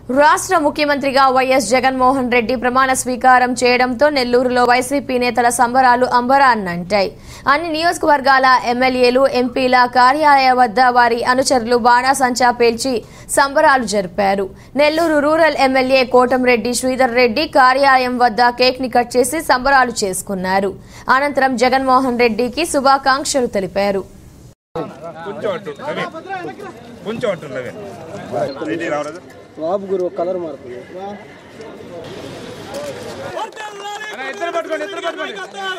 రాష్ట్ర ముఖ్యమంత్రిగా వైఎస్ జగన్మోహన్ రెడ్డి ప్రమాణ స్వీకారం చేయడంతో నెల్లూరులో వైసీపీ నేతల సంబరాలు అంబరాన్నంటాయి అన్ని నియోజకవర్గాల ఎమ్మెల్యేలు ఎంపీల కార్యాలయ వద్ద వారి అనుచరులు బాణాసంచా పేల్చి సంబరాలు జరిపారు నెల్లూరు రూరల్ ఎమ్మెల్యే కోటంరెడ్డి శ్రీధర్ రెడ్డి కార్యాలయం వద్ద కేక్ ని కట్ చేసి సంబరాలు చేసుకున్నారు అనంతరం జగన్మోహన్ రెడ్డికి శుభాకాంక్షలు తెలిపారు కొంచెం అటు నవీన్ కొంచెం అటు నవీన్ రెడీ రావరాదు బాబు గురు కలర్ మారుతుంది ఇద్దరు పట్టుకోండి ఇద్దరు పట్టుకోండి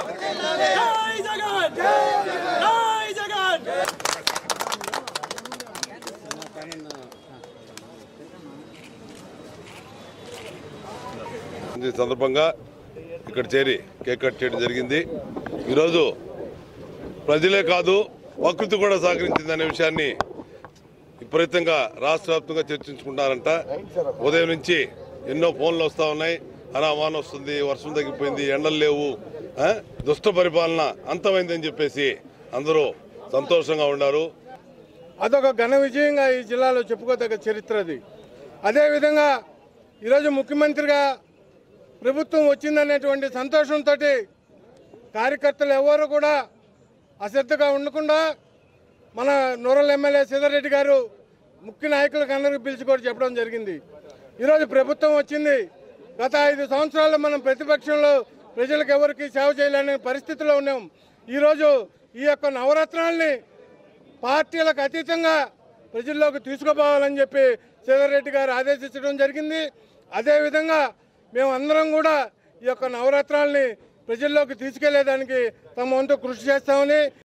ఈ సందర్భంగా ఇక్కడ చేరి కేక్ కట్ చేయడం జరిగింది ఈరోజు ప్రజలే కాదు ప్రకృతి కూడా సహకరించిందనే విషయాన్ని విపరీతంగా రాష్ట్ర వ్యాప్తంగా చర్చించుకుంటారంట ఉదయం నుంచి ఎన్నో ఫోన్లు వస్తూ ఉన్నాయి అనామాన వస్తుంది వర్షం తగ్గిపోయింది ఎండలు లేవు ఆ? దుష్ట పరిపాలన అంతమైందని చెప్పేసి అందరూ సంతోషంగా ఉన్నారు అదొక ఘన విజయంగా ఈ జిల్లాలో చెప్పుకోదగ్గ చరిత్ర అది అదేవిధంగా ఈరోజు ముఖ్యమంత్రిగా ప్రభుత్వం వచ్చిందనేటువంటి సంతోషంతో కార్యకర్తలు ఎవరు కూడా అశ్రద్ధగా ఉండకుండా మన నూరల్ ఎమ్మెల్యే సీతారెడ్డి గారు ముఖ్య నాయకులకు అందరికీ పిలిచి కూడా చెప్పడం జరిగింది ఈరోజు ప్రభుత్వం వచ్చింది గత ఐదు సంవత్సరాలు మనం ప్రతిపక్షంలో ప్రజలకు ఎవరికి సేవ చేయలేని పరిస్థితిలో ఉన్నాం ఈరోజు ఈ యొక్క నవరత్నాల్ని పార్టీలకు అతీతంగా ప్రజల్లోకి తీసుకుపోవాలని చెప్పి సీతారెడ్డి గారు ఆదేశించడం జరిగింది అదేవిధంగా మేమందరం కూడా ఈ యొక్క నవరత్నాల్ని ప్రజల్లోకి తీసుకెళ్లేదానికి తమ వంతు కృషి చేస్తామని